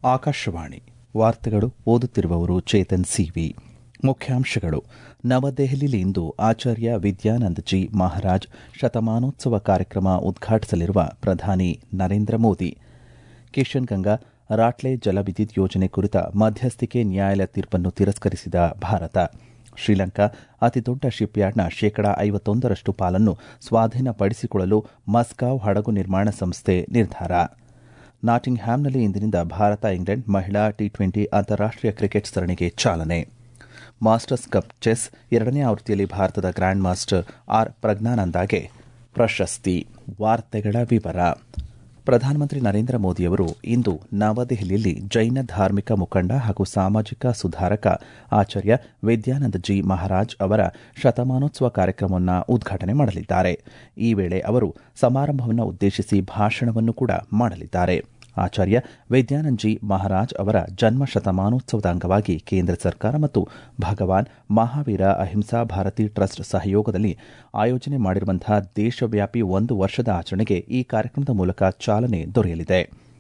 ಆಕಾಶವಾಣಿ ವಾರ್ತೆಗಳು ಓದುತ್ತಿರುವವರು ಚೇತನ್ ಸಿವಿ ಮುಖ್ಯಾಂಶಗಳು ನವದೆಹಲಿಯಲ್ಲಿ ಇಂದು ಆಚಾರ್ಯ ವಿದ್ಯಾನಂದ್ ಜಿ ಮಹಾರಾಜ್ ಶತಮಾನೋತ್ಸವ ಕಾರ್ಯಕ್ರಮ ಉದ್ಘಾಟಿಸಲಿರುವ ಪ್ರಧಾನಿ ನರೇಂದ್ರ ಮೋದಿ ಕಿಶನ್ ಗಂಗಾ ರಾಟ್ಲೆ ಜಲವಿದ್ಯುತ್ ಯೋಜನೆ ಕುರಿತ ಮಧ್ಯಸ್ಥಿಕೆ ನ್ಯಾಯಾಲಯ ತೀರ್ಪನ್ನು ತಿರಸ್ಕರಿಸಿದ ಭಾರತ ಶ್ರೀಲಂಕಾ ಅತಿದೊಡ್ಡ ಶಿಪ್ಯಾರ್ಡ್ನ ಶೇಕಡಾ ಐವತ್ತೊಂದರಷ್ಟು ಪಾಲನ್ನು ಸ್ವಾಧೀನಪಡಿಸಿಕೊಳ್ಳಲು ಮಸ್ಕಾವ್ ಹಡಗು ನಿರ್ಮಾಣ ಸಂಸ್ಥೆ ನಿರ್ಧಾರ ನಾಟಿಂಗ್ ಹ್ಯಾಮ್ನಲ್ಲಿ ಇಂದಿನಿಂದ ಭಾರತ ಇಂಗ್ಲೆಂಡ್ ಮಹಿಳಾ ಟಿ ಟ್ವೆಂಟಿ ಅಂತಾರಾಷ್ಟೀಯ ಕ್ರಿಕೆಟ್ ಸರಣಿಗೆ ಚಾಲನೆ ಮಾಸ್ಟರ್ಸ್ ಕಪ್ ಚೆಸ್ ಎರಡನೇ ಆವೃತ್ತಿಯಲ್ಲಿ ಭಾರತದ ಗ್ರ್ಯಾಂಡ್ ಮಾಸ್ಟರ್ ಆರ್ ಪ್ರಜ್ಞಾನಂದಾಗೆ ಪ್ರಶಸ್ತಿ ವಾರ್ತೆಗಳ ವಿವರ ಪ್ರಧಾನಮಂತ್ರಿ ನರೇಂದ್ರ ಮೋದಿಯವರು ಇಂದು ನವದೆಹಲಿಯಲ್ಲಿ ಜೈನ ಧಾರ್ಮಿಕ ಮುಖಂಡ ಹಾಗೂ ಸಾಮಾಜಿಕ ಸುಧಾರಕ ಆಚಾರ್ಯ ವಿದ್ಯಾನಂದ ಜಿ ಮಹಾರಾಜ್ ಅವರ ಶತಮಾನೋತ್ಸವ ಕಾರ್ಯಕ್ರಮವನ್ನು ಉದ್ಘಾಟನೆ ಮಾಡಲಿದ್ದಾರೆ ಈ ವೇಳೆ ಅವರು ಸಮಾರಂಭವನ್ನು ಉದ್ದೇಶಿಸಿ ಭಾಷಣವನ್ನು ಕೂಡ ಮಾಡಲಿದ್ದಾರೆ ಆಚಾರ್ಯ ವಿದ್ಯಾನಂದ್ ಜಿ ಮಹಾರಾಜ್ ಅವರ ಜನ್ಮ ಶತಮಾನೋತ್ಸವದ ಅಂಗವಾಗಿ ಕೇಂದ್ರ ಸರ್ಕಾರ ಮತ್ತು ಭಗವಾನ್ ಮಹಾವೀರ ಅಹಿಂಸಾ ಭಾರತಿ ಟ್ರಸ್ಟ್ ಸಹಯೋಗದಲ್ಲಿ ಆಯೋಜನೆ ಮಾಡಿರುವಂತಹ ದೇಶವ್ಯಾಪಿ ಒಂದು ವರ್ಷದ ಆಚರಣೆಗೆ ಈ ಕಾರ್ಯಕ್ರಮದ ಮೂಲಕ ಚಾಲನೆ ದೊರೆಯಲಿದೆ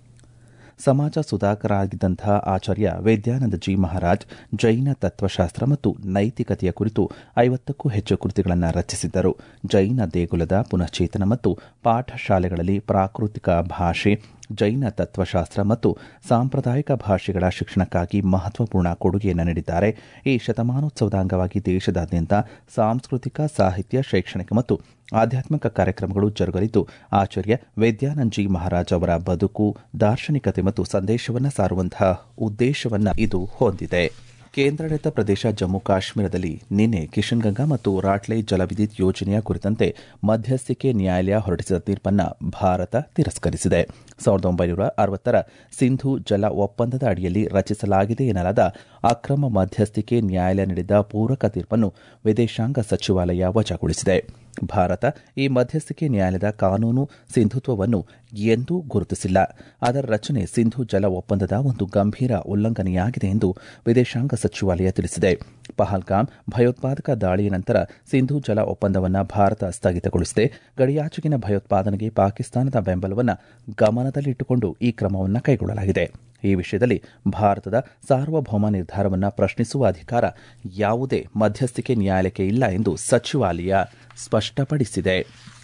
ಸಮಾಜ ಸುಧಾಕರಾಗಿದ್ದಂತಹ ಆಚಾರ್ಯ ವಿದ್ಯಾನಂದ ಜಿ ಮಹಾರಾಜ್ ಜೈನ ತತ್ವಶಾಸ್ತ್ರ ಮತ್ತು ನೈತಿಕತೆಯ ಕುರಿತು ಐವತ್ತಕ್ಕೂ ಹೆಚ್ಚು ಕೃತಿಗಳನ್ನು ರಚಿಸಿದ್ದರು ಜೈನ ದೇಗುಲದ ಪುನಶ್ಚೇತನ ಮತ್ತು ಪಾಠಶಾಲೆಗಳಲ್ಲಿ ಪ್ರಾಕೃತಿಕ ಭಾಷೆ ಜೈನ ತತ್ವಶಾಸ್ತ್ರ ಮತ್ತು ಸಾಂಪ್ರದಾಯಿಕ ಭಾಷೆಗಳ ಶಿಕ್ಷಣಕ್ಕಾಗಿ ಮಹತ್ವಪೂರ್ಣ ಕೊಡುಗೆಯನ್ನು ನೀಡಿದ್ದಾರೆ ಈ ಶತಮಾನೋತ್ಸವದ ಅಂಗವಾಗಿ ದೇಶದಾದ್ಯಂತ ಸಾಂಸ್ಕೃತಿಕ ಸಾಹಿತ್ಯ ಶೈಕ್ಷಣಿಕ ಮತ್ತು ಆಧ್ಯಾತ್ಮಿಕ ಕಾರ್ಯಕ್ರಮಗಳು ಜರುಗಲಿದ್ದು ಆಚಾರ್ಯ ವಿದ್ಯಾನಂದ್ ಜಿ ಮಹಾರಾಜ್ ಅವರ ಬದುಕು ದಾರ್ಶನಿಕತೆ ಮತ್ತು ಸಂದೇಶವನ್ನು ಸಾರುವಂತಹ ಉದ್ದೇಶವನ್ನು ಇದು ಹೊಂದಿದೆ ಕೇಂದ್ರಾಡಳಿತ ಪ್ರದೇಶ ಜಮ್ಮು ಕಾಶ್ಮೀರದಲ್ಲಿ ನಿನ್ನೆ ಕಿಶನ್ ಗಂಗಾ ಮತ್ತು ರಾಟ್ಲೆ ಜಲವಿದ್ಯುತ್ ಯೋಜನೆಯ ಕುರಿತಂತೆ ಮಧ್ಯಸ್ಥಿಕೆ ನ್ಯಾಯಾಲಯ ಹೊರಡಿಸಿದ ತೀರ್ಪನ್ನು ಭಾರತ ತಿರಸ್ಕರಿಸಿದೆ ಸಾವಿರದ ಒಂಬೈನೂರ ಅರವತ್ತರ ಸಿಂಧು ಜಲ ಒಪ್ಪಂದದ ಅಡಿಯಲ್ಲಿ ರಚಿಸಲಾಗಿದೆ ಎನ್ನಲಾದ ಅಕ್ರಮ ಮಧ್ಯಸ್ಥಿಕೆ ನ್ಯಾಯಾಲಯ ನೀಡಿದ್ದ ಪೂರಕ ತೀರ್ಪನ್ನು ವಿದೇಶಾಂಗ ಸಚಿವಾಲಯ ವಜಾಗೊಳಿಸಿದೆ ಭಾರತ ಈ ಮಧ್ಯಸ್ಥಿಕೆ ನ್ಯಾಯಾಲಯದ ಕಾನೂನು ಸಿಂಧುತ್ವವನ್ನು ಎಂದೂ ಗುರುತಿಸಿಲ್ಲ ಅದರ ರಚನೆ ಸಿಂಧು ಜಲ ಒಪ್ಪಂದದ ಒಂದು ಗಂಭೀರ ಉಲ್ಲಂಘನೆಯಾಗಿದೆ ಎಂದು ವಿದೇಶಾಂಗ ಸಚಿವಾಲಯ ತಿಳಿಸಿದೆ ಪಹಲ್ಗಾಮ್ ಭಯೋತ್ಪಾದಕ ದಾಳಿಯ ನಂತರ ಸಿಂಧು ಜಲ ಒಪ್ಪಂದವನ್ನು ಭಾರತ ಸ್ಥಗಿತಗೊಳಿಸಿದೆ ಗಡಿಯಾಚೆಗಿನ ಭಯೋತ್ಪಾದನೆಗೆ ಪಾಕಿಸ್ತಾನದ ಬೆಂಬಲವನ್ನು ಗಮನದಲ್ಲಿಟ್ಟುಕೊಂಡು ಈ ಕ್ರಮವನ್ನು ಕೈಗೊಳ್ಳಲಾಗಿದೆ ಈ ವಿಷಯದಲ್ಲಿ ಭಾರತದ ಸಾರ್ವಭೌಮ ನಿರ್ಧಾರವನ್ನು ಪ್ರಶ್ನಿಸುವ ಅಧಿಕಾರ ಯಾವುದೇ ಮಧ್ಯಸ್ಥಿಕೆ ನ್ಯಾಯಾಲಯಕ್ಕೆ ಇಲ್ಲ ಎಂದು ಸಚಿವಾಲಯ ಸ್ಪಷ್ಟಪಡಿಸಿದೆ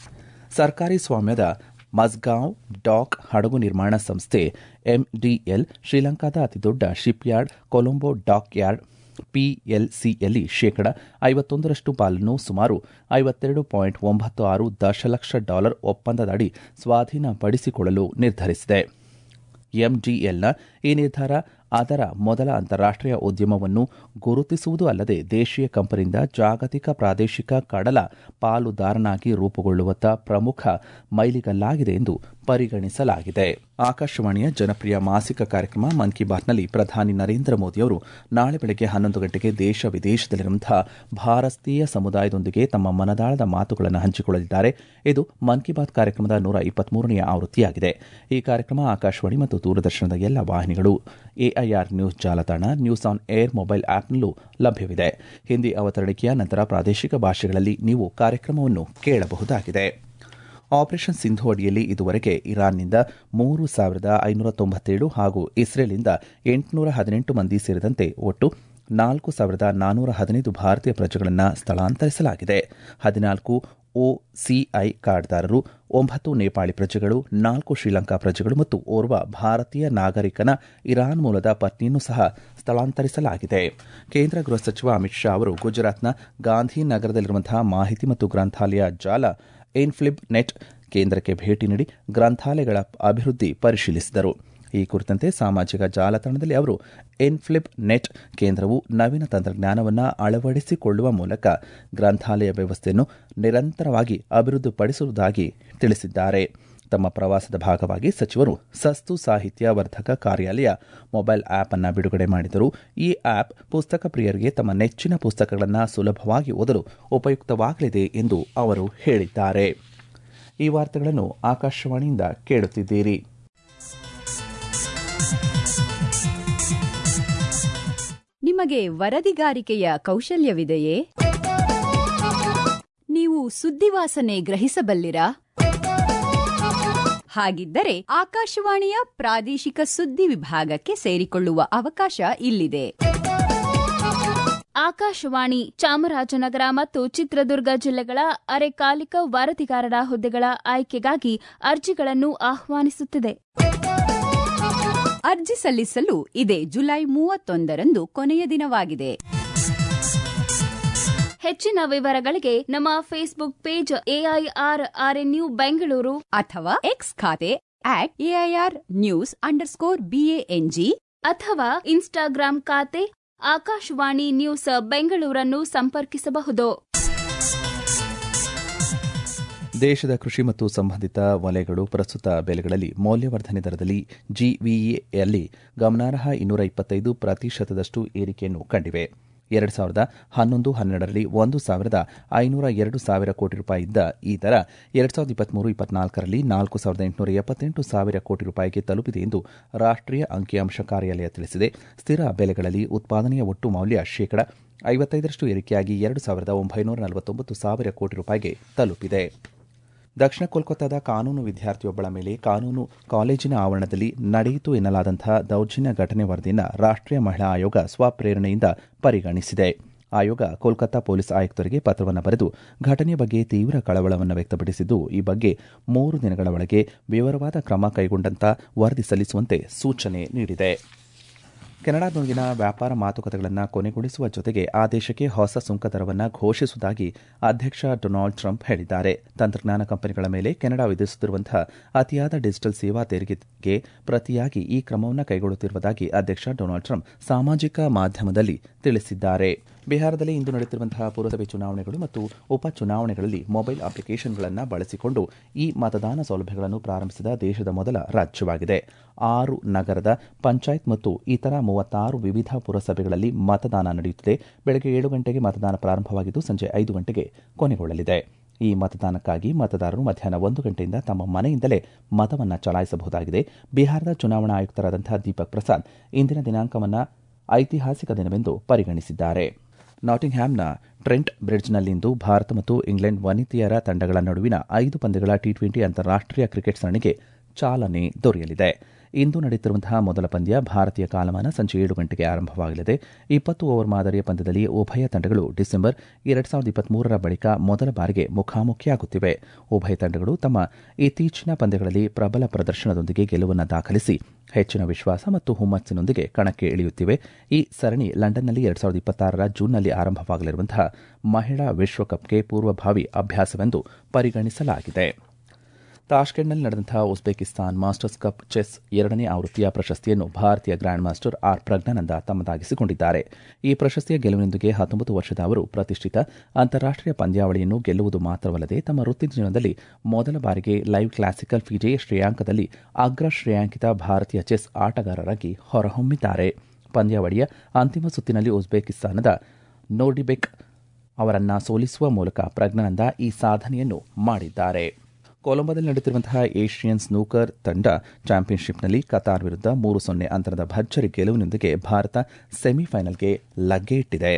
ಸರ್ಕಾರಿ ಸ್ವಾಮ್ಯದ ಮಸ್ಗಾಂವ್ ಡಾಕ್ ಹಡಗು ನಿರ್ಮಾಣ ಸಂಸ್ಥೆ ಎಂಡಿಎಲ್ ಶ್ರೀಲಂಕಾದ ಅತಿದೊಡ್ಡ ಶಿಪ್ಯಾರ್ಡ್ ಕೊಲಂಬೋ ಡಾಕ್ ಯಾರ್ಡ್ ಪಿಎಲ್ಸಿಯಲ್ಲಿ ಶೇಕಡ ಐವತ್ತೊಂದರಷ್ಟು ಪಾಲನ್ನು ಸುಮಾರು ಐವತ್ತೆರಡು ಪಾಯಿಂಟ್ ಒಂಬತ್ತು ಆರು ದಶಲಕ್ಷ ಡಾಲರ್ ಒಪ್ಪಂದದಡಿ ಸ್ವಾಧೀನಪಡಿಸಿಕೊಳ್ಳಲು ನಿರ್ಧರಿಸಿದೆ ಎಂಡಿಎಲ್ನ ಈ ನಿರ್ಧಾರ ಅದರ ಮೊದಲ ಅಂತಾರಾಷ್ಟೀಯ ಉದ್ಯಮವನ್ನು ಗುರುತಿಸುವುದು ಅಲ್ಲದೆ ದೇಶೀಯ ಕಂಪನಿಯಿಂದ ಜಾಗತಿಕ ಪ್ರಾದೇಶಿಕ ಕಡಲ ಪಾಲುದಾರನಾಗಿ ರೂಪುಗೊಳ್ಳುವತ್ತ ಪ್ರಮುಖ ಮೈಲಿಗಲ್ಲಾಗಿದೆ ಎಂದು ಪರಿಗಣಿಸಲಾಗಿದೆ ಆಕಾಶವಾಣಿಯ ಜನಪ್ರಿಯ ಮಾಸಿಕ ಕಾರ್ಯಕ್ರಮ ಮನ್ ಕಿ ಬಾತ್ನಲ್ಲಿ ಪ್ರಧಾನಿ ನರೇಂದ್ರ ಮೋದಿಯವರು ನಾಳೆ ಬೆಳಗ್ಗೆ ಹನ್ನೊಂದು ಗಂಟೆಗೆ ದೇಶ ವಿದೇಶದಲ್ಲಿರುವಂತಹ ಭಾರತೀಯ ಸಮುದಾಯದೊಂದಿಗೆ ತಮ್ಮ ಮನದಾಳದ ಮಾತುಗಳನ್ನು ಹಂಚಿಕೊಳ್ಳಲಿದ್ದಾರೆ ಇದು ಮನ್ ಕಿ ಬಾತ್ ಕಾರ್ಯಕ್ರಮದ ನೂರ ಇಪ್ಪತ್ಮೂರನೆಯ ಆವೃತ್ತಿಯಾಗಿದೆ ಈ ಕಾರ್ಯಕ್ರಮ ಆಕಾಶವಾಣಿ ಮತ್ತು ದೂರದರ್ಶನದ ಎಲ್ಲ ವಾಹಿನಿಗಳು ಎಐಆರ್ ನ್ಯೂಸ್ ಜಾಲತಾಣ ನ್ಯೂಸ್ ಆನ್ ಏರ್ ಮೊಬೈಲ್ ಆಪ್ನಲ್ಲೂ ಲಭ್ಯವಿದೆ ಹಿಂದಿ ಅವತರಣಿಕೆಯ ನಂತರ ಪ್ರಾದೇಶಿಕ ಭಾಷೆಗಳಲ್ಲಿ ನೀವು ಕಾರ್ಯಕ್ರಮವನ್ನು ಕೇಳಬಹುದಾಗಿದೆ ಆಪರೇಷನ್ ಸಿಂಧು ಅಡಿಯಲ್ಲಿ ಇದುವರೆಗೆ ಇರಾನ್ನಿಂದ ಮೂರು ಸಾವಿರದ ಐನೂರ ತೊಂಬತ್ತೇಳು ಹಾಗೂ ಇಸ್ರೇಲ್ನಿಂದ ಎಂಟುನೂರ ಹದಿನೆಂಟು ಮಂದಿ ಸೇರಿದಂತೆ ಒಟ್ಟು ನಾಲ್ಕು ಸಾವಿರದ ನಾನ್ನೂರ ಹದಿನೈದು ಭಾರತೀಯ ಪ್ರಜೆಗಳನ್ನು ಸ್ಥಳಾಂತರಿಸಲಾಗಿದೆ ಹದಿನಾಲ್ಕು ಒಸಿಐ ಕಾರ್ಡ್ದಾರರು ಒಂಬತ್ತು ನೇಪಾಳಿ ಪ್ರಜೆಗಳು ನಾಲ್ಕು ಶ್ರೀಲಂಕಾ ಪ್ರಜೆಗಳು ಮತ್ತು ಓರ್ವ ಭಾರತೀಯ ನಾಗರಿಕನ ಇರಾನ್ ಮೂಲದ ಪತ್ನಿಯನ್ನು ಸಹ ಸ್ಥಳಾಂತರಿಸಲಾಗಿದೆ ಕೇಂದ್ರ ಗೃಹ ಸಚಿವ ಅಮಿತ್ ಶಾ ಅವರು ಗುಜರಾತ್ನ ಗಾಂಧಿನಗರದಲ್ಲಿರುವಂತಹ ಮಾಹಿತಿ ಮತ್ತು ಗ್ರಂಥಾಲಯ ಜಾಲ ಇನ್ಫ್ಲಿಬ್ ನೆಟ್ ಕೇಂದ್ರಕ್ಕೆ ಭೇಟಿ ನೀಡಿ ಗ್ರಂಥಾಲಯಗಳ ಅಭಿವೃದ್ಧಿ ಪರಿಶೀಲಿಸಿದರು ಈ ಕುರಿತಂತೆ ಸಾಮಾಜಿಕ ಜಾಲತಾಣದಲ್ಲಿ ಅವರು ಇನ್ಫ್ಲಿಪ್ ನೆಟ್ ಕೇಂದ್ರವು ನವೀನ ತಂತ್ರಜ್ಞಾನವನ್ನು ಅಳವಡಿಸಿಕೊಳ್ಳುವ ಮೂಲಕ ಗ್ರಂಥಾಲಯ ವ್ಯವಸ್ಥೆಯನ್ನು ನಿರಂತರವಾಗಿ ಅಭಿವೃದ್ಧಿಪಡಿಸುವುದಾಗಿ ತಿಳಿಸಿದ್ದಾರೆ ತಮ್ಮ ಪ್ರವಾಸದ ಭಾಗವಾಗಿ ಸಚಿವರು ಸಸ್ತು ಸಾಹಿತ್ಯ ವರ್ಧಕ ಕಾರ್ಯಾಲಯ ಮೊಬೈಲ್ ಆಪ್ ಅನ್ನು ಬಿಡುಗಡೆ ಮಾಡಿದರು ಈ ಆಪ್ ಪುಸ್ತಕ ಪ್ರಿಯರಿಗೆ ತಮ್ಮ ನೆಚ್ಚಿನ ಪುಸ್ತಕಗಳನ್ನು ಸುಲಭವಾಗಿ ಓದಲು ಉಪಯುಕ್ತವಾಗಲಿದೆ ಎಂದು ಅವರು ಹೇಳಿದ್ದಾರೆ ಈ ವಾರ್ತೆಗಳನ್ನು ಆಕಾಶವಾಣಿಯಿಂದ ಕೇಳುತ್ತಿದ್ದೀರಿ ನಿಮಗೆ ವರದಿಗಾರಿಕೆಯ ಕೌಶಲ್ಯವಿದೆಯೇ ನೀವು ಸುದ್ದಿವಾಸನೆ ಗ್ರಹಿಸಬಲ್ಲಿರಾ ಹಾಗಿದ್ದರೆ ಆಕಾಶವಾಣಿಯ ಪ್ರಾದೇಶಿಕ ಸುದ್ದಿ ವಿಭಾಗಕ್ಕೆ ಸೇರಿಕೊಳ್ಳುವ ಅವಕಾಶ ಇಲ್ಲಿದೆ ಆಕಾಶವಾಣಿ ಚಾಮರಾಜನಗರ ಮತ್ತು ಚಿತ್ರದುರ್ಗ ಜಿಲ್ಲೆಗಳ ಅರೆಕಾಲಿಕ ವರದಿಗಾರರ ಹುದ್ದೆಗಳ ಆಯ್ಕೆಗಾಗಿ ಅರ್ಜಿಗಳನ್ನು ಆಹ್ವಾನಿಸುತ್ತಿದೆ ಅರ್ಜಿ ಸಲ್ಲಿಸಲು ಇದೇ ಜುಲೈ ಮೂವತ್ತೊಂದರಂದು ಕೊನೆಯ ದಿನವಾಗಿದೆ ಹೆಚ್ಚಿನ ವಿವರಗಳಿಗೆ ನಮ್ಮ Facebook page AIR RNU Bengaluru ಅಥವಾ ಎಕ್ಸ್ ಖಾತೆ at AIR news underscore BANG ಅಥವಾ ಇನ್ಸ್ಟಾಗ್ರಾಂ ಖಾತೆ ಆಕಾಶವಾಣಿ ನ್ಯೂಸ್ ಬೆಂಗಳೂರನ್ನು ಸಂಪರ್ಕಿಸಬಹುದು ದೇಶದ ಕೃಷಿ ಮತ್ತು ಸಂಬಂಧಿತ ವಲಯಗಳು ಪ್ರಸ್ತುತ ಬೆಲೆಗಳಲ್ಲಿ ಮೌಲ್ಯವರ್ಧನೆ ದರದಲ್ಲಿ ಜಿವಿಎಯಲ್ಲಿ ಗಮನಾರ್ಹ ಇನ್ನೂರ ಇಪ್ಪತ್ತೈದು ಪ್ರತಿಶತದಷ್ಟು ಏರಿಕೆಯನ್ನು ಕಂಡಿವೆ ಎರಡು ಸಾವಿರದ ಹನ್ನೊಂದು ಹನ್ನೆರಡರಲ್ಲಿ ಒಂದು ಸಾವಿರದ ಐನೂರ ಎರಡು ಸಾವಿರ ಕೋಟಿ ರೂಪಾಯಿ ಇದ್ದ ಈ ದರ ಎರಡು ಸಾವಿರದ ಇಪ್ಪತ್ಮೂರು ಇಪ್ಪತ್ನಾಲ್ಕರಲ್ಲಿ ನಾಲ್ಕು ಸಾವಿರದ ಎಂಟುನೂರ ಎಪ್ಪತ್ತೆಂಟು ಸಾವಿರ ಕೋಟಿ ರೂಪಾಯಿಗೆ ತಲುಪಿದೆ ಎಂದು ರಾಷ್ಟೀಯ ಅಂಕಿಅಂಶ ಕಾರ್ಯಾಲಯ ತಿಳಿಸಿದೆ ಸ್ಥಿರ ಬೆಲೆಗಳಲ್ಲಿ ಉತ್ಪಾದನೆಯ ಒಟ್ಟು ಮೌಲ್ಯ ಶೇಕಡ ಐವತ್ತೈದರಷ್ಟು ಏರಿಕೆಯಾಗಿ ಎರಡು ಸಾವಿರದ ಒಂಬೈನೂರ ನಲವತ್ತೊಂಬತ್ತು ಸಾವಿರ ಕೋಟಿ ರೂಪಾಯಿಗೆ ತಲುಪಿದೆ ದಕ್ಷಿಣ ಕೋಲ್ಕತ್ತಾದ ಕಾನೂನು ವಿದ್ಯಾರ್ಥಿಯೊಬ್ಬಳ ಮೇಲೆ ಕಾನೂನು ಕಾಲೇಜಿನ ಆವರಣದಲ್ಲಿ ನಡೆಯಿತು ಎನ್ನಲಾದಂತಹ ದೌರ್ಜನ್ಯ ಘಟನೆ ವರದಿಯನ್ನು ರಾಷ್ಟೀಯ ಮಹಿಳಾ ಆಯೋಗ ಸ್ವಪ್ರೇರಣೆಯಿಂದ ಪರಿಗಣಿಸಿದೆ ಆಯೋಗ ಕೋಲ್ಕತ್ತಾ ಪೊಲೀಸ್ ಆಯುಕ್ತರಿಗೆ ಪತ್ರವನ್ನು ಬರೆದು ಘಟನೆಯ ಬಗ್ಗೆ ತೀವ್ರ ಕಳವಳವನ್ನು ವ್ಯಕ್ತಪಡಿಸಿದ್ದು ಈ ಬಗ್ಗೆ ಮೂರು ದಿನಗಳ ಒಳಗೆ ವಿವರವಾದ ಕ್ರಮ ಕೈಗೊಂಡಂತ ವರದಿ ಸಲ್ಲಿಸುವಂತೆ ಸೂಚನೆ ನೀಡಿದೆ ಕೆನಡಾದೊಂದಿಗಿನ ವ್ಯಾಪಾರ ಮಾತುಕತೆಗಳನ್ನು ಕೊನೆಗೊಳಿಸುವ ಜೊತೆಗೆ ಆ ದೇಶಕ್ಕೆ ಹೊಸ ಸುಂಕ ದರವನ್ನು ಘೋಷಿಸುವುದಾಗಿ ಅಧ್ಯಕ್ಷ ಡೊನಾಲ್ಡ್ ಟ್ರಂಪ್ ಹೇಳಿದ್ದಾರೆ ತಂತ್ರಜ್ಞಾನ ಕಂಪನಿಗಳ ಮೇಲೆ ಕೆನಡಾ ವಿಧಿಸುತ್ತಿರುವಂತಹ ಅತಿಯಾದ ಡಿಜಿಟಲ್ ಸೇವಾ ತೆರಿಗೆಗೆ ಪ್ರತಿಯಾಗಿ ಈ ಕ್ರಮವನ್ನು ಕೈಗೊಳ್ಳುತ್ತಿರುವುದಾಗಿ ಅಧ್ಯಕ್ಷ ಡೊನಾಲ್ಡ್ ಟ್ರಂಪ್ ಸಾಮಾಜಿಕ ಮಾಧ್ಯಮದಲ್ಲಿ ತಿಳಿಸಿದ್ದಾರೆ ಬಿಹಾರದಲ್ಲಿ ಇಂದು ನಡೆಯುತ್ತಿರುವಂತಹ ಪುರಸಭೆ ಚುನಾವಣೆಗಳು ಮತ್ತು ಉಪ ಚುನಾವಣೆಗಳಲ್ಲಿ ಮೊಬೈಲ್ ಅಪ್ಲಿಕೇಶನ್ಗಳನ್ನು ಬಳಸಿಕೊಂಡು ಈ ಮತದಾನ ಸೌಲಭ್ಯಗಳನ್ನು ಪ್ರಾರಂಭಿಸಿದ ದೇಶದ ಮೊದಲ ರಾಜ್ಯವಾಗಿದೆ ಆರು ನಗರದ ಪಂಚಾಯತ್ ಮತ್ತು ಇತರ ಮೂವತ್ತಾರು ವಿವಿಧ ಪುರಸಭೆಗಳಲ್ಲಿ ಮತದಾನ ನಡೆಯುತ್ತಿದೆ ಬೆಳಗ್ಗೆ ಏಳು ಗಂಟೆಗೆ ಮತದಾನ ಪ್ರಾರಂಭವಾಗಿದ್ದು ಸಂಜೆ ಐದು ಗಂಟೆಗೆ ಕೊನೆಗೊಳ್ಳಲಿದೆ ಈ ಮತದಾನಕ್ಕಾಗಿ ಮತದಾರರು ಮಧ್ಯಾಹ್ನ ಒಂದು ಗಂಟೆಯಿಂದ ತಮ್ಮ ಮನೆಯಿಂದಲೇ ಮತವನ್ನು ಚಲಾಯಿಸಬಹುದಾಗಿದೆ ಬಿಹಾರದ ಚುನಾವಣಾ ಆಯುಕ್ತರಾದಂತಹ ದೀಪಕ್ ಪ್ರಸಾದ್ ಇಂದಿನ ದಿನಾಂಕವನ್ನು ಐತಿಹಾಸಿಕ ದಿನವೆಂದು ಪರಿಗಣಿಸಿದ್ದಾರೆ ನಾಟಿಂಗ್ಹ್ಯಾಮ್ನ ಟ್ರೆಂಟ್ ಬ್ರಿಡ್ಜ್ನಲ್ಲಿಂದು ಭಾರತ ಮತ್ತು ಇಂಗ್ಲೆಂಡ್ ವನಿತೆಯರ ತಂಡಗಳ ನಡುವಿನ ಐದು ಪಂದ್ಯಗಳ ಟಿ ಟ್ವೆಂಟಿ ಅಂತಾರಾಷ್ಟೀಯ ಕ್ರಿಕೆಟ್ ಸರಣಿಗೆ ಚಾಲನೆ ದೊರೆಯಲಿದೆ ಇಂದು ನಡೆಯುತ್ತಿರುವಂತಹ ಮೊದಲ ಪಂದ್ಯ ಭಾರತೀಯ ಕಾಲಮಾನ ಸಂಜೆ ಏಳು ಗಂಟೆಗೆ ಆರಂಭವಾಗಲಿದೆ ಇಪ್ಪತ್ತು ಓವರ್ ಮಾದರಿಯ ಪಂದ್ಯದಲ್ಲಿ ಉಭಯ ತಂಡಗಳು ಡಿಸೆಂಬರ್ ಎರಡು ಸಾವಿರದ ಇಪ್ಪತ್ಮೂರರ ಬಳಿಕ ಮೊದಲ ಬಾರಿಗೆ ಮುಖಾಮುಖಿಯಾಗುತ್ತಿವೆ ಉಭಯ ತಂಡಗಳು ತಮ್ಮ ಇತ್ತೀಚಿನ ಪಂದ್ಯಗಳಲ್ಲಿ ಪ್ರಬಲ ಪ್ರದರ್ಶನದೊಂದಿಗೆ ಗೆಲುವನ್ನು ದಾಖಲಿಸಿ ಹೆಚ್ಚಿನ ವಿಶ್ವಾಸ ಮತ್ತು ಹುಮ್ಮಸ್ಸಿನೊಂದಿಗೆ ಕಣಕ್ಕೆ ಇಳಿಯುತ್ತಿವೆ ಈ ಸರಣಿ ಲಂಡನ್ನಲ್ಲಿ ಎರಡು ಸಾವಿರದ ಇಪ್ಪತ್ತಾರರ ಜೂನ್ನಲ್ಲಿ ಆರಂಭವಾಗಲಿರುವಂತಹ ಮಹಿಳಾ ವಿಶ್ವಕಪ್ಗೆ ಪೂರ್ವಭಾವಿ ಅಭ್ಯಾಸವೆಂದು ಪರಿಗಣಿಸಲಾಗಿದೆ ತಾಷ್ಕೆಂಟ್ನಲ್ಲಿ ನಡೆದಂತಹ ಉಜ್ಬೇಕಿಸ್ತಾನ್ ಮಾಸ್ಟರ್ಸ್ ಕಪ್ ಚೆಸ್ ಎರಡನೇ ಆವೃತ್ತಿಯ ಪ್ರಶಸ್ತಿಯನ್ನು ಭಾರತೀಯ ಗ್ರ್ಯಾಂಡ್ ಮಾಸ್ಟರ್ ಆರ್ ಪ್ರಜ್ಞಾನಂದ ತಮ್ಮದಾಗಿಸಿಕೊಂಡಿದ್ದಾರೆ ಈ ಪ್ರಶಸ್ತಿಯ ಗೆಲುವಿನೊಂದಿಗೆ ಹತ್ತೊಂಬತ್ತು ವರ್ಷದ ಅವರು ಪ್ರತಿಷ್ಠಿತ ಅಂತಾರಾಷ್ಟೀಯ ಪಂದ್ಯಾವಳಿಯನ್ನು ಗೆಲ್ಲುವುದು ಮಾತ್ರವಲ್ಲದೆ ತಮ್ಮ ವೃತ್ತಿ ಜೀವನದಲ್ಲಿ ಮೊದಲ ಬಾರಿಗೆ ಲೈವ್ ಕ್ಲಾಸಿಕಲ್ ಫಿಜೆ ಶ್ರೇಯಾಂಕದಲ್ಲಿ ಅಗ್ರ ಶ್ರೇಯಾಂಕಿತ ಭಾರತೀಯ ಚೆಸ್ ಆಟಗಾರರಾಗಿ ಹೊರಹೊಮ್ಮಿದ್ದಾರೆ ಪಂದ್ಯಾವಳಿಯ ಅಂತಿಮ ಸುತ್ತಿನಲ್ಲಿ ಉಜ್ಬೇಕಿಸ್ತಾನದ ನೋಡಿಬೆಕ್ ಅವರನ್ನ ಸೋಲಿಸುವ ಮೂಲಕ ಪ್ರಜ್ಞಾನಂದ ಈ ಸಾಧನೆಯನ್ನು ಮಾಡಿದ್ದಾರೆ ಕೊಲಂಬೋದಲ್ಲಿ ನಡೆಯುತ್ತಿರುವಂತಹ ಏಷ್ಯನ್ ಸ್ನೂಕರ್ ತಂಡ ಚಾಂಪಿಯನ್ಶಿಪ್ನಲ್ಲಿ ಕತಾರ್ ವಿರುದ್ಧ ಮೂರು ಸೊನ್ನೆ ಅಂತರದ ಭರ್ಜರಿ ಗೆಲುವಿನೊಂದಿಗೆ ಭಾರತ ಸೆಮಿಫೈನಲ್ಗೆ ಲಗ್ಗೆ ಇಟ್ಟಿದೆ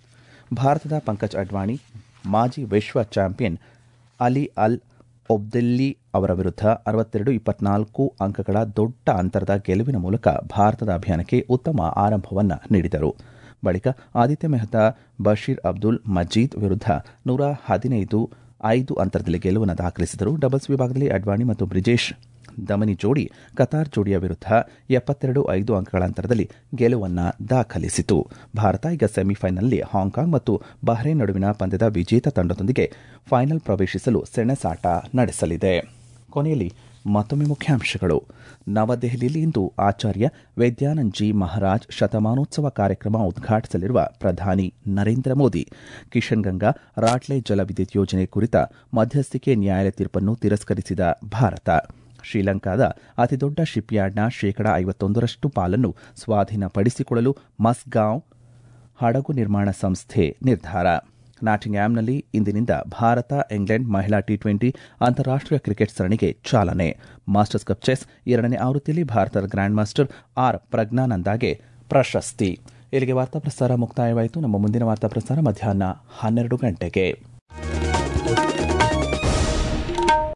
ಭಾರತದ ಪಂಕಜ್ ಅಡ್ವಾಣಿ ಮಾಜಿ ವಿಶ್ವ ಚಾಂಪಿಯನ್ ಅಲಿ ಅಲ್ ಒಬ್ದೆಲ್ಲಿ ಅವರ ವಿರುದ್ಧ ಅರವತ್ತೆರಡು ಇಪ್ಪತ್ನಾಲ್ಕು ಅಂಕಗಳ ದೊಡ್ಡ ಅಂತರದ ಗೆಲುವಿನ ಮೂಲಕ ಭಾರತದ ಅಭಿಯಾನಕ್ಕೆ ಉತ್ತಮ ಆರಂಭವನ್ನು ನೀಡಿದರು ಬಳಿಕ ಆದಿತ್ಯ ಮೆಹ್ತಾ ಬಶೀರ್ ಅಬ್ದುಲ್ ಮಜೀದ್ ವಿರುದ್ಧ ನೂರ ಹದಿನೈದು ಐದು ಅಂತರದಲ್ಲಿ ಗೆಲುವನ್ನು ದಾಖಲಿಸಿದರು ಡಬಲ್ಸ್ ವಿಭಾಗದಲ್ಲಿ ಅಡ್ವಾಣಿ ಮತ್ತು ಬ್ರಿಜೇಶ್ ದಮನಿ ಜೋಡಿ ಕತಾರ್ ಜೋಡಿಯ ವಿರುದ್ಧ ಎಪ್ಪತ್ತೆರಡು ಐದು ಅಂಕಗಳ ಅಂತರದಲ್ಲಿ ಗೆಲುವನ್ನು ದಾಖಲಿಸಿತು ಭಾರತ ಈಗ ಸೆಮಿಫೈನಲ್ನಲ್ಲಿ ಹಾಂಕಾಂಗ್ ಮತ್ತು ಬಹ್ರೇನ್ ನಡುವಿನ ಪಂದ್ಯದ ವಿಜೇತ ತಂಡದೊಂದಿಗೆ ಫೈನಲ್ ಪ್ರವೇಶಿಸಲು ಸೆಣಸಾಟ ನಡೆಸಲಿದೆ ಕೊನೆಯಲ್ಲಿ ಮತ್ತೊಮ್ಮೆ ಮುಖ್ಯಾಂಶಗಳು ನವದೆಹಲಿಯಲ್ಲಿ ಇಂದು ಆಚಾರ್ಯ ವಿದ್ಯಾನಂದ್ ಜಿ ಮಹಾರಾಜ್ ಶತಮಾನೋತ್ಸವ ಕಾರ್ಯಕ್ರಮ ಉದ್ಘಾಟಿಸಲಿರುವ ಪ್ರಧಾನಿ ನರೇಂದ್ರ ಮೋದಿ ಕಿಶನ್ ಗಂಗಾ ರಾಟ್ಲೆ ಜಲವಿದ್ಯುತ್ ಯೋಜನೆ ಕುರಿತ ಮಧ್ಯಸ್ಥಿಕೆ ನ್ಯಾಯಾಲಯ ತೀರ್ಪನ್ನು ತಿರಸ್ಕರಿಸಿದ ಭಾರತ ಶ್ರೀಲಂಕಾದ ಅತಿದೊಡ್ಡ ಶಿಪ್ಯಾರ್ಡ್ನ ಶೇಕಡಾ ಐವತ್ತೊಂದರಷ್ಟು ಪಾಲನ್ನು ಸ್ವಾಧೀನಪಡಿಸಿಕೊಳ್ಳಲು ಮಸ್ಗಾಂವ್ ಹಡಗು ನಿರ್ಮಾಣ ಸಂಸ್ಥೆ ನಿರ್ಧಾರ ನಾಟಿಂಗ್ಯಾಮ್ನಲ್ಲಿ ಇಂದಿನಿಂದ ಭಾರತ ಇಂಗ್ಲೆಂಡ್ ಮಹಿಳಾ ಟಿ ಟ್ವೆಂಟಿ ಅಂತಾರಾಷ್ಟೀಯ ಕ್ರಿಕೆಟ್ ಸರಣಿಗೆ ಚಾಲನೆ ಮಾಸ್ಟರ್ಸ್ ಕಪ್ ಚೆಸ್ ಎರಡನೇ ಆವೃತ್ತಿಯಲ್ಲಿ ಭಾರತದ ಗ್ರ್ಯಾಂಡ್ ಮಾಸ್ಟರ್ ಆರ್ ಪ್ರಜ್ಞಾನಂದಾಗೆ ಪ್ರಶಸ್ತಿ ಇಲ್ಲಿಗೆ ವಾರ್ತಾ ಪ್ರಸಾರ ಮುಕ್ತಾಯವಾಯಿತು ನಮ್ಮ ಮುಂದಿನ ವಾರ್ತಾ ಪ್ರಸಾರ ಮಧ್ಯಾಹ್ನ ಹನ್ನೆರಡು ಗಂಟೆಗೆ